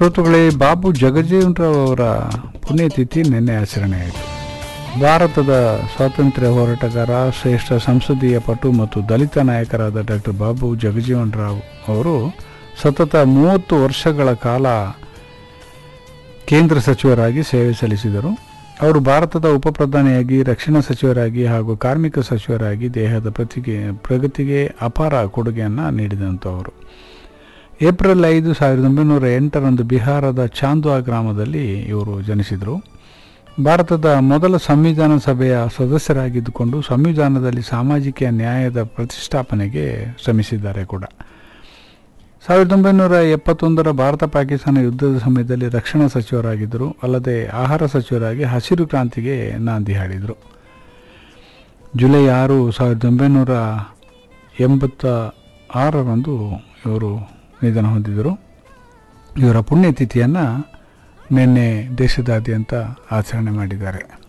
ಶ್ರೋತೃಗಳೇ ಬಾಬು ಜಗಜೀವನರಾವ್ ಅವರ ಪುಣ್ಯತಿಥಿ ನಿನ್ನೆ ಆಚರಣೆ ಆಯಿತು ಭಾರತದ ಸ್ವಾತಂತ್ರ್ಯ ಹೋರಾಟಗಾರ ಶ್ರೇಷ್ಠ ಸಂಸದೀಯ ಪಟು ಮತ್ತು ದಲಿತ ನಾಯಕರಾದ ಡಾಕ್ಟರ್ ಬಾಬು ಜಗಜೀವನ್ ರಾವ್ ಅವರು ಸತತ ಮೂವತ್ತು ವರ್ಷಗಳ ಕಾಲ ಕೇಂದ್ರ ಸಚಿವರಾಗಿ ಸೇವೆ ಸಲ್ಲಿಸಿದರು ಅವರು ಭಾರತದ ಉಪ ಪ್ರಧಾನಿಯಾಗಿ ರಕ್ಷಣಾ ಸಚಿವರಾಗಿ ಹಾಗೂ ಕಾರ್ಮಿಕ ಸಚಿವರಾಗಿ ದೇಹದ ಪ್ರತಿಗೆ ಪ್ರಗತಿಗೆ ಅಪಾರ ಕೊಡುಗೆಯನ್ನು ನೀಡಿದಂಥವರು ಏಪ್ರಿಲ್ ಐದು ಸಾವಿರದ ಒಂಬೈನೂರ ಎಂಟರಂದು ಬಿಹಾರದ ಚಾಂದ್ವಾ ಗ್ರಾಮದಲ್ಲಿ ಇವರು ಜನಿಸಿದರು ಭಾರತದ ಮೊದಲ ಸಂವಿಧಾನ ಸಭೆಯ ಸದಸ್ಯರಾಗಿದ್ದುಕೊಂಡು ಸಂವಿಧಾನದಲ್ಲಿ ಸಾಮಾಜಿಕ ನ್ಯಾಯದ ಪ್ರತಿಷ್ಠಾಪನೆಗೆ ಶ್ರಮಿಸಿದ್ದಾರೆ ಕೂಡ ಸಾವಿರದ ಒಂಬೈನೂರ ಎಪ್ಪತ್ತೊಂದರ ಭಾರತ ಪಾಕಿಸ್ತಾನ ಯುದ್ಧದ ಸಮಯದಲ್ಲಿ ರಕ್ಷಣಾ ಸಚಿವರಾಗಿದ್ದರು ಅಲ್ಲದೆ ಆಹಾರ ಸಚಿವರಾಗಿ ಹಸಿರು ಕ್ರಾಂತಿಗೆ ನಾಂದಿ ಹಾಡಿದರು ಜುಲೈ ಆರು ಸಾವಿರದ ಒಂಬೈನೂರ ಎಂಬತ್ತ ಆರರಂದು ಇವರು ನಿಧನ ಹೊಂದಿದರು ಇವರ ಪುಣ್ಯತಿಥಿಯನ್ನು ನಿನ್ನೆ ದೇಶದಾದ್ಯಂತ ಆಚರಣೆ ಮಾಡಿದ್ದಾರೆ